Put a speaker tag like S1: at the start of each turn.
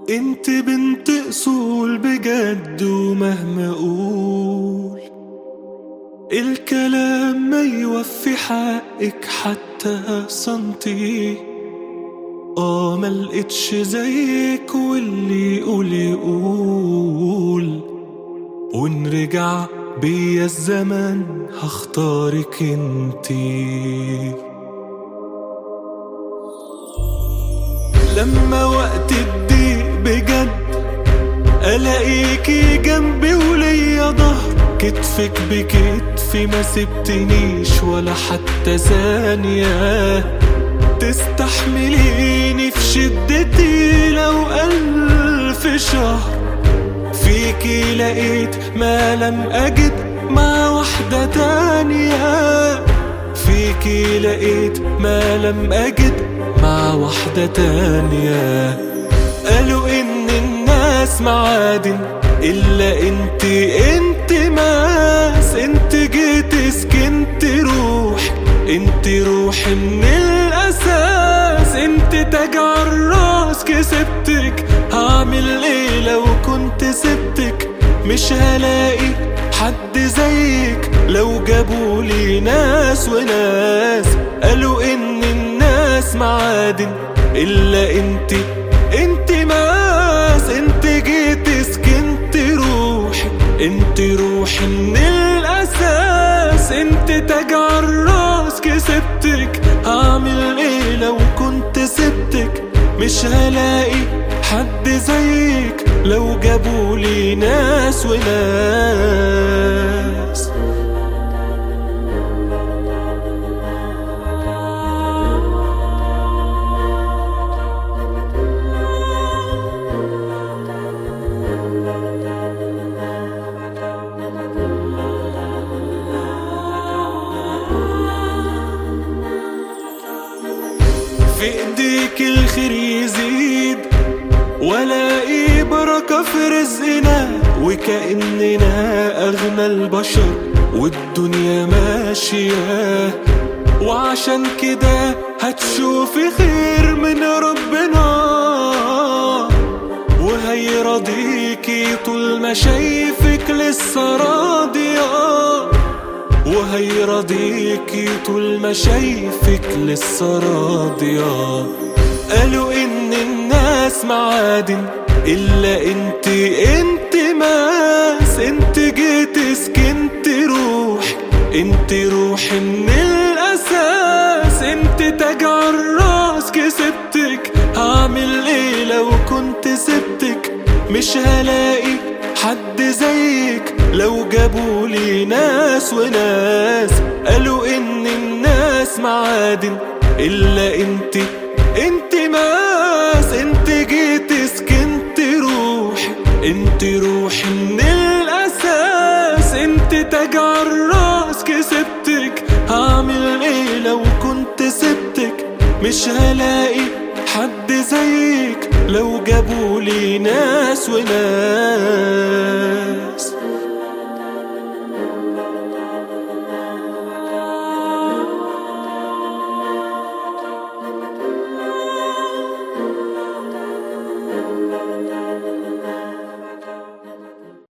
S1: انت بنت اصول بجد ومهما اقول الكلام ما يوفي حقك حتى سنتي اه ما لقيتش زيك واللي يقول يقول ونرجع بيا الزمن هختارك انتي لما وقت الضيق بجد الاقيكي جنبي وليا ظهر كتفك بكتفي ما سبتنيش ولا حتى ثانية تستحمليني في شدتي لو ألف شهر فيكي لقيت ما لم أجد مع واحدة تانية فيكي لقيت ما لم أجد مع واحدة تانية قالوا إن الناس معادن إلا انت انت ماس انت جيت سكنت روح انت روح من الأساس انت تاج الراس كسبتك هعمل ايه لو كنت سبتك مش هلاقي حد زيك لو جابولي ناس وناس قالوا ان الناس معادن الا انت انت ماس انت جيت سكنت روحي انت روحي من الاساس انت تاج الراس كسبتك هعمل ايه لو كنت سبتك مش هلاقي حد زيك لو جابولي ناس وناس في ايديك الخير يزيد ولاقي بركة في رزقنا وكأننا أغنى البشر والدنيا ماشية وعشان كده هتشوفي خير من ربنا وهيرضيكي طول ما شايفك لسه راضيه وهيرضيكي طول ما شايفك لسه راضية قالوا ان الناس معادن الا انت انت ماس انت جيت سكنت روح انت روح من الاساس انت تاج الراس كسبتك هعمل ايه لو كنت سبتك مش هلاقي حد زيك لو جابولي ناس وناس قالوا ان الناس معادن الا انت انت ماس انت جيت سكنت روح انت روح من الاساس انت تاج الراس كسبتك هعمل ايه لو كنت سبتك مش هلاقي حد زيك لو جابولي ناس وناس